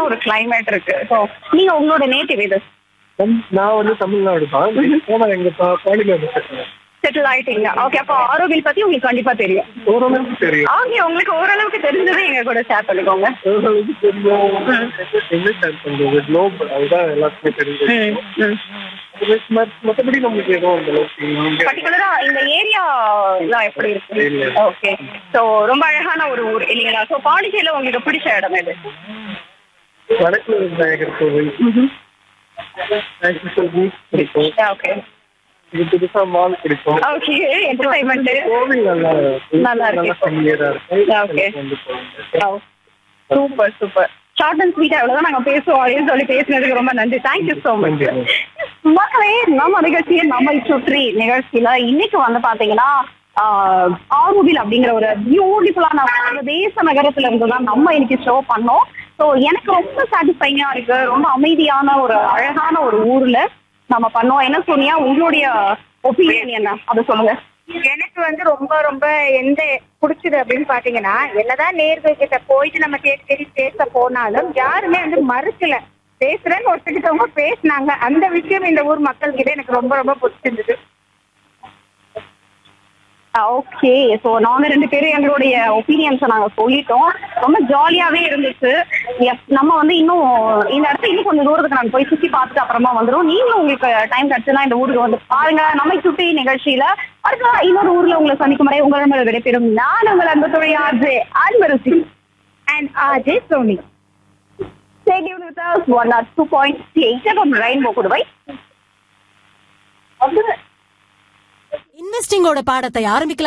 ஒரு கிளைமேட் இருக்கு ஸோ நீங்க உங்களோட நேட்டிவ் இது நான் வந்து தமிழ்நாடு தான் போனா எங்க பா- பாண்டியில செட்டில் ஆயிட்டீங்க ஓகே அப்போ ஆரோவில் பத்தி உங்களுக்கு கண்டிப்பா தெரியும் ஓரளவுக்கு தெரியும் ஓகே உங்களுக்கு ஓரளவுக்கு தெரிஞ்சதை எங்க கூட ஷேர் பண்ணிக்கோங்க ஓரளவுக்கு தெரியும் என்ன ஷேர் பண்றது குளோப் அதுதான் எல்லாத்துக்குமே தெரிஞ்சது ம், ம். மத்த- மத்தபடி நம்மளுக்கு எதுவும் அந்த அளவுக்கு இங்க பர்டிகுலரா இந்த ஏரியா எல்லாம் எப்படி இருக்கு இல்ல. ஓகே சோ ரொம்ப அழகான ஒரு ஊர் இல்லைங்களா சோ பாண்டிச்சேரியில உங்களுக்கு பிடிச்ச இடம் எது வடக்கு விநாயகர் கோவில் ஆக்சுவல் பீச் பிடிக்கும் ஓகே இது புதுசா மால் பிடிக்கும் ஓகே என்டர்டைன்மெண்ட் கோவில் நல்லா நல்லா இருக்கு. நல்லா ஃபெமிலியரா இருக்கு Okay. வந்து போவாங்க. சூப்பர் சூப்பர் ஷார்ட் அண்ட் ஸ்வீட்டா எவ்வளவுதான் நாங்க பேசுவோம் அப்படின்னு சொல்லி பேசினதுக்கு ரொம்ப நன்றி தேங்க்யூ சோ மச் நன்றி. மக்களே நம்ம நிகழ்ச்சியை நம்மை சுற்றி நிகழ்ச்சியில இன்னைக்கு வந்து பாத்தீங்கன்னா ஆஹ், ஆரோவில் அப்படிங்கிற ஒரு பியூட்டிஃபுல்லான தேச நகரத்துல இருந்து தான் நம்ம இன்னைக்கு ஷோ பண்ணோம் ஸோ எனக்கு ரொம்ப சாட்டிஸ்ஃபைங்கா இருக்கு ரொம்ப அமைதியான ஒரு அழகான ஒரு ஊர்ல நம்ம பண்ணோம் என்ன சொன்னியா உங்களுடைய ஒப்பீனியன் என்ன அதை சொல்லுங்க எனக்கு வந்து ரொம்ப ரொம்ப எந்த பிடிச்சது அப்படின்னு பாத்தீங்கன்னா என்னதான் நேர்கள் கிட்ட போயிட்டு நம்ம தேடி தேடி பேச போனாலும் யாருமே வந்து மறுக்கல பேசுறேன்னு ஒருத்தக்கிட்டவங்க பேசினாங்க அந்த விஷயம் இந்த ஊர் மக்கள் கிட்ட எனக்கு ரொம்ப ரொம்ப பிடிச்சிருந்தது ஓகே ஸோ நாங்க ரெண்டு பேரும் எங்களுடைய ஒப்பீனியன்ஸை நாங்க சொல்லிட்டோம் ரொம்ப ஜாலியாவே இருந்துச்சு Yes, நம்ம வந்து இன்னும் இந்த இடத்த இன்னும் கொஞ்சம் தூரத்துக்கு நாங்க போய் சுத்தி பார்த்துட்டு அப்புறமா வந்துடும் நீங்களும் உங்களுக்கு டைம் கிடைச்சுன்னா இந்த ஊருக்கு வந்து பாருங்க நம்மை சுற்றி நிகழ்ச்சியில அடுத்த இன்னொரு ஊர்ல உங்களை சந்திக்கும் வரை உங்களிடம் விடைபெறும் நான் உங்கள் அன்பு தொழில் RJ Anbarasi and RJ Sony Stay tuned with us, one or two point eight from Rainbow Kuduvai. இன்வெஸ்டிங்கோட பாடத்தை ஆரம்பிக்கலாம்